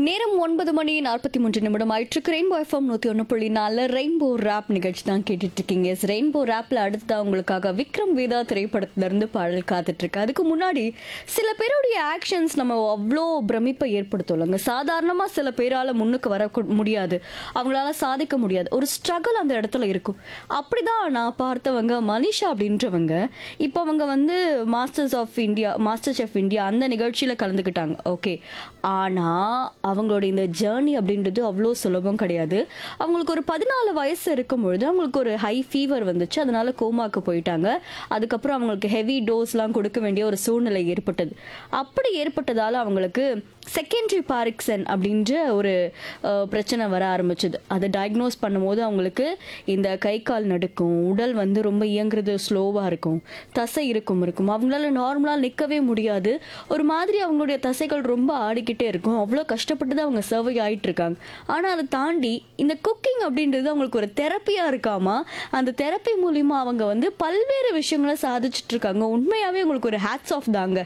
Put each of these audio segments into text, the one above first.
நேரம் ஒன்பது மணி நாற்பத்தி மூன்று நிமிடம் ஆயிட்டு ரெயின்போ எஃப்எம் நூற்றி ஒன்று புள்ளி நாலு ரெயின்போ ரேப் நிகழ்ச்சி தான் கேட்டுட்டு இருக்கீங்க எஸ் ரெயின்போ ரேப்பில் அடுத்த உங்களுக்காக விக்ரம் வேதா திரைப்படத்திலிருந்து பாடல் காத்துட்டு இருக்கு அதுக்கு முன்னாடி சில பேருடைய ஆக்ஷன்ஸ் நம்ம அவ்வளோ பிரமிப்பை ஏற்படுத்தும்லங்க சாதாரணமாக சில பேரால் முன்னுக்கு வர கு- முடியாது அவங்களால சாதிக்க முடியாது ஒரு ஸ்ட்ரகிள் அந்த இடத்துல இருக்கும் அப்படிதான் நான் பார்த்தவங்க மனிஷா அப்படின்றவங்க இப்போ அவங்க வந்து masters of India master chef India அந்த நிகழ்ச்சியில் கலந்துக்கிட்டாங்க ஓகே ஆனால் அவங்களோட இந்த ஜேர்னி அப்படின்றது அவ்வளோ சுலபம் கிடையாது அவங்களுக்கு ஒரு பதினாலு வயசு இருக்கும் பொழுது அவங்களுக்கு ஒரு ஹை ஃபீவர் வந்துச்சு அதனால கோமாக்கு போயிட்டாங்க அதுக்கப்புறம் அவங்களுக்கு ஹெவி டோஸ்லாம் கொடுக்க வேண்டிய ஒரு சூழ்நிலை ஏற்பட்டது அப்படி ஏற்பட்டதால அவங்களுக்கு செகண்டரி பாரிக்சன் அப்படின்ற ஒரு அஹ், பிரச்சனை வர ஆரம்பிச்சது அதை டயக்னோஸ் பண்ணும்போது அவங்களுக்கு இந்த கை கால் நடுக்கும் உடல் வந்து ரொம்ப இயங்குறது ஸ்லோவாக இருக்கும் தசை இருக்கும் இருக்கும் அவங்களால நார்மலாக நிற்கவே முடியாது ஒரு மாதிரி அவங்களுடைய தசைகள் ரொம்ப ஆடிக்கிட்டே இருக்கும் அவ்வளோ கஷ்டப்பட்டு தான் அவங்க சர்வை ஆயிட்டு இருக்காங்க ஆனால் அதை தாண்டி இந்த குக்கிங் அப்படின்றது அவங்களுக்கு ஒரு தெரப்பியாக இருக்காமா அந்த தெரப்பி மூலிமா அவங்க வந்து பல்வேறு விஷயங்களை சாதிச்சுட்டு இருக்காங்க உண்மையாகவே உங்களுக்கு ஒரு ஹேட்ஸ் ஆஃப் தாங்க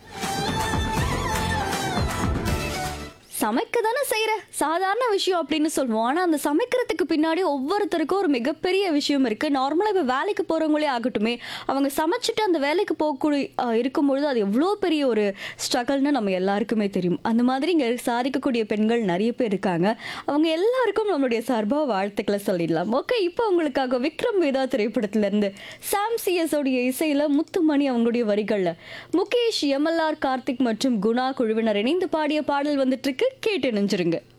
சமைக்க தானே செய்கிற சாதாரண விஷயம் அப்படின்னு சொல்லுவோம் ஆனால் அந்த சமைக்கிறதுக்கு பின்னாடி ஒவ்வொருத்தருக்கும் ஒரு மிகப்பெரிய விஷயம் இருக்குது நார்மலாக இப்போ வேலைக்கு போகிறவங்களே ஆகட்டுமே அவங்க சமைச்சிட்டு அந்த வேலைக்கு போகக்கூடிய அஹ், இருக்கும்பொழுது அது எவ்வளோ பெரிய ஒரு ஸ்ட்ரகிள்னு நம்ம எல்லாருக்குமே தெரியும் அந்த மாதிரி இங்கே சாதிக்கக்கூடிய பெண்கள் நிறைய பேர் இருக்காங்க அவங்க எல்லாருக்கும் நம்மளுடைய சார்பாக வாழ்த்துக்களை சொல்லிடலாம் ஓகே இப்போ உங்களுக்காக விக்ரம் வேதா திரைப்படத்திலேருந்து சாம் சிஎஸ் உடைய இசையில் முத்துமணி அவங்களுடைய வரிகளில் முகேஷ் எம்எல்ஆர் கார்த்திக் மற்றும் குணா குழுவினர் இணைந்து பாடிய பாடல் வந்துட்டு இருக்கு கேட்டு நினைச்சிருங்க